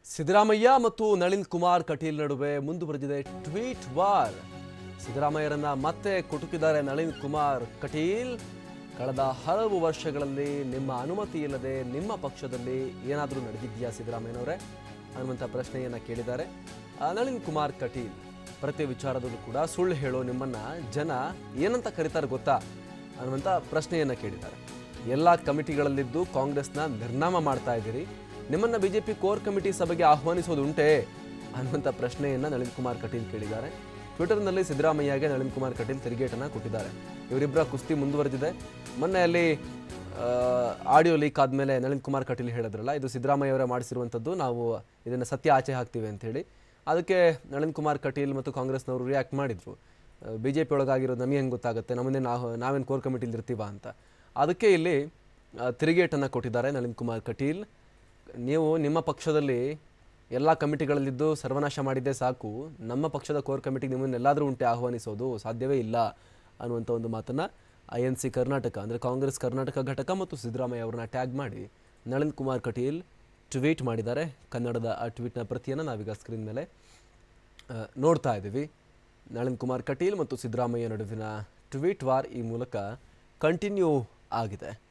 ಸಿದ್ದರಾಮಯ್ಯ ಮತ್ತು ನಳಿನ್ ಕುಮಾರ್ ಕಟೀಲ್ ನಡುವೆ ಮುಂದುವರೆದಿದೆ ಟ್ವೀಟ್ ವಾರ್ ಸಿದ್ದರಾಮಯ್ಯರನ್ನ ಮತ್ತೆ ಕುಟುಕಿದ್ದಾರೆ ನಳಿನ್ ಕುಮಾರ್ ಕಟೀಲ್ ಕಳೆದ ಹಲವು ವರ್ಷಗಳಲ್ಲಿ ನಿಮ್ಮ ಅನುಮತಿ ಇಲ್ಲದೆ ನಿಮ್ಮ ಪಕ್ಷದಲ್ಲಿ ಏನಾದರೂ ನಡೆದಿದೆಯಾ ಸಿದ್ದರಾಮಯ್ಯನವರೇ ಅನ್ನುವಂಥ ಪ್ರಶ್ನೆಯನ್ನ ಕೇಳಿದ್ದಾರೆ ಆ, ನಳಿನ್ ಕುಮಾರ್ ಕಟೀಲ್ ಪ್ರತಿ ವಿಚಾರದಲ್ಲೂ ಕೂಡ ಸುಳ್ಳು ಹೇಳೋ ನಿಮ್ಮನ್ನ ಜನ ಏನಂತ ಕರೀತಾರೆ ಗೊತ್ತಾ ಅನ್ನುವಂಥ ಪ್ರಶ್ನೆಯನ್ನ ಕೇಳಿದ್ದಾರೆ ಎಲ್ಲ ಕಮಿಟಿಗಳಲ್ಲಿದ್ದು ಕಾಂಗ್ರೆಸ್ನ ನಿರ್ನಾಮ ಮಾಡ್ತಾ ಇದ್ದೀರಿ ನಿಮ್ಮನ್ನ ಬಿಜೆಪಿ ಕೋರ್ ಕಮಿಟಿ ಸಭೆಗೆ ಆಹ್ವಾನಿಸೋದುಂಟೆ ಅನ್ನುವಂಥ ಪ್ರಶ್ನೆಯನ್ನ ನಳಿನ್ ಕುಮಾರ್ ಕಟೀಲ್ ಕೇಳಿದ್ದಾರೆ ಟ್ವಿಟರ್ನಲ್ಲಿ ಸಿದ್ದರಾಮಯ್ಯಗೆ ನಳಿನ್ ಕುಮಾರ್ ಕಟೀಲ್ ತಿರುಗೇಟನ್ನ ಕೊಟ್ಟಿದ್ದಾರೆ ಇವರಿಬ್ಬರ ಕುಸ್ತಿ ಮುಂದುವರೆದಿದೆ ಮೊನ್ನೆ ಅಲ್ಲಿ ಆಡಿಯೋ ಲೀಕ್ ಆದಮೇಲೆ ನಳಿನ್ ಕುಮಾರ್ ಕಟೀಲ್ ಹೇಳಿದ್ರಲ್ಲ ಇದು ಸಿದ್ದರಾಮಯ್ಯ ಅವರೇ ಮಾಡಿಸಿರುವಂಥದ್ದು ನಾವು ಇದನ್ನು ಸತ್ಯ ಆಚೆ ಹಾಕ್ತೀವಿ ಅಂತ ಹೇಳಿ ಅದಕ್ಕೆ ನಳಿನ್ ಕುಮಾರ್ ಕಟೀಲ್ ಮತ್ತು ಕಾಂಗ್ರೆಸ್ನವರು ರಿಯಾಕ್ಟ್ ಮಾಡಿದ್ರು ಬಿ ಜೆ ಪಿ ಒಳಗಾಗಿರೋದು ನಮಗೆ ಹೆಂಗೆ ಗೊತ್ತಾಗುತ್ತೆ ನಮ್ಮನ್ನೇ ನಾವು ನಾವೇನು ಕೋರ್ ಕಮಿಟಿಲಿ ಇರ್ತೀವ ಅಂತ ಅದಕ್ಕೆ ಇಲ್ಲಿ ಆ, ತಿರುಗೇಟನ್ನು ಕೊಟ್ಟಿದ್ದಾರೆ ನಳಿನ್ ಕುಮಾರ್ ಕಟೀಲ್ ನೀವು ನಿಮ್ಮ ಪಕ್ಷದಲ್ಲಿ ಎಲ್ಲ ಕಮಿಟಿಗಳಲ್ಲಿದ್ದು ಸರ್ವನಾಶ ಮಾಡಿದ್ದೇ ಸಾಕು ನಮ್ಮ ಪಕ್ಷದ ಕೋರ್ ಕಮಿಟಿಗೆ ನಿಮ್ಮನ್ನೆಲ್ಲಾದರೂ ಉಂಟೆ ಆಹ್ವಾನಿಸೋದು ಸಾಧ್ಯವೇ ಇಲ್ಲ ಅನ್ನುವಂಥ ಒಂದು ಮಾತನ್ನು ಐ ಎನ್ ಸಿ ಕರ್ನಾಟಕ ಅಂದರೆ ಕಾಂಗ್ರೆಸ್ ಕರ್ನಾಟಕ ಘಟಕ ಮತ್ತು ಸಿದ್ದರಾಮಯ್ಯ ಅವರನ್ನ ಟ್ಯಾಗ್ ಮಾಡಿ ನಳಿನ್ ಕುಮಾರ್ ಕಟೀಲ್ ಟ್ವೀಟ್ ಮಾಡಿದ್ದಾರೆ ಕನ್ನಡದ ಆ ಟ್ವೀಟ್ನ ಪ್ರತಿಯನ್ನು ನಾವೀಗ ಸ್ಕ್ರೀನ್ ಮೇಲೆ ಆ, ನೋಡ್ತಾ ಇದ್ದೀವಿ ನಳಿನ್ ಕುಮಾರ್ ಕಟೀಲ್ ಮತ್ತು ಸಿದ್ದರಾಮಯ್ಯ ನಡುವಿನ ಟ್ವೀಟ್ ವಾರ್ ಈ ಮೂಲಕ ಕಂಟಿನ್ಯೂ ಆಗಿದೆ